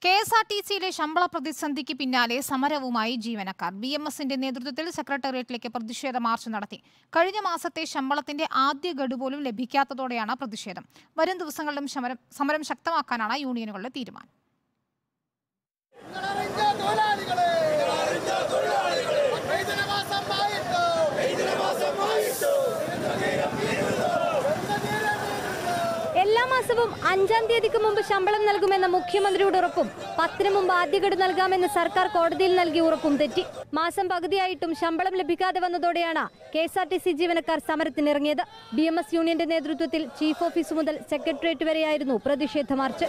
K S R T സിയിലെ ശമ്പള പ്രതിസന്ധിക്ക് പിന്നാലെ സമരവുമായി ജീവനക്കാർ ബി എം എസിന്റെ നേതൃത്വത്തിൽ സെക്രട്ടേറിയറ്റിലേക്ക് പ്രതിഷേധ മാർച്ച് നടത്തി കഴിഞ്ഞ മാസത്തെ ശമ്പളത്തിന്റെ ആദ്യ ഗഡു പോലും ലഭിക്കാത്തതോടെയാണ് പ്രതിഷേധം വരും ദിവസങ്ങളിലും സമരം സമരം ശക്തമാക്കാനാണ് യൂണിയനുകളുടെ തീരുമാനം നിങ്ങളറിഞ്ഞ തൊഴിലാളികളെ വൈദ്യുതമാസമായിട്ടോ എല്ലാ മാസവും അഞ്ചാം തീയതിക്ക് മുമ്പ് ശമ്പളം നൽകുമെന്ന മുഖ്യമന്ത്രിയുടെ ഉറപ്പും പത്തിന് മുമ്പ് ആദ്യഗഡു നൽകാമെന്ന് സർക്കാർ കോടതിയിൽ നൽകിയ ഉറപ്പും തെറ്റി മാസം പകുതിയായിട്ടും ശമ്പളം ലഭിക്കാതെ വന്നതോടെയാണ് K S R T C ജീവനക്കാർ സമരത്തിനിറങ്ങിയത് ബി എം എസ് യൂണിയന്റെ നേതൃത്വത്തിൽ ചീഫ് ഓഫീസ് മുതൽ സെക്രട്ടേറിയറ്റ് വരെയായിരുന്നു പ്രതിഷേധ മാർച്ച്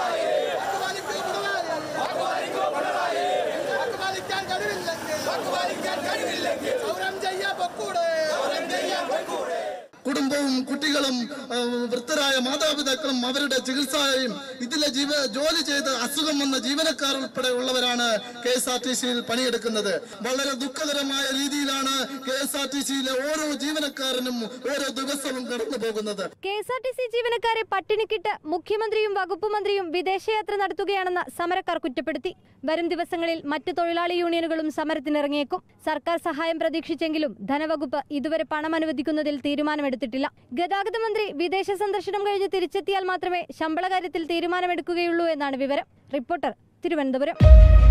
വാക്കുപാലിക്കാൻ കഴിവില്ലെങ്കിൽ സമരം ചെയ്യാൻ പൊക്കൂടെ കുടുംബവും കുട്ടികളും ആ, വൃദ്ധരായ മാതാപിതാക്കളും അവരുടെ ചികിത്സയും ഇതിലെ ജീവ ജോലി ചെയ്ത് അസുഖം വന്ന ജീവനക്കാർ ഉൾപ്പെടെ ഉള്ളവരാണ് കെ എസ് ആർ ടി സിയിൽ പണിയെടുക്കുന്നത് വളരെ ദുഃഖകരമായ രീതിയിലാണ് കെ എസ് ആർ ടി സിയിലെ ഓരോ ജീവനക്കാരനും ഓരോ ദിവസവും കടന്നു പോകുന്നത് K S R T C ജീവനക്കാരെ പട്ടിണിക്കിട്ട് മുഖ്യമന്ത്രിയും വകുപ്പ് മന്ത്രിയും വിദേശയാത്ര നടത്തുകയാണെന്ന് സമരക്കാർ കുറ്റപ്പെടുത്തി വരും ദിവസങ്ങളിൽ മറ്റ് തൊഴിലാളി യൂണിയനുകളും സമരത്തിനിറങ്ങിയേക്കും സർക്കാർ സഹായം പ്രതീക്ഷിച്ചെങ്കിലും ധനവകുപ്പ് ഇതുവരെ പണം അനുവദിക്കുന്നതിൽ തീരുമാനമെടുത്തിട്ടില്ല ഗതാഗത മന്ത്രി വിദേശ സന്ദർശനം കഴിഞ്ഞ് തിരിച്ചെത്തിയാൽ മാത്രമേ ശമ്പള കാര്യത്തിൽ തീരുമാനമെടുക്കുകയുള്ളൂ എന്നാണ് വിവരം റിപ്പോർട്ടർ തിരുവനന്തപുരം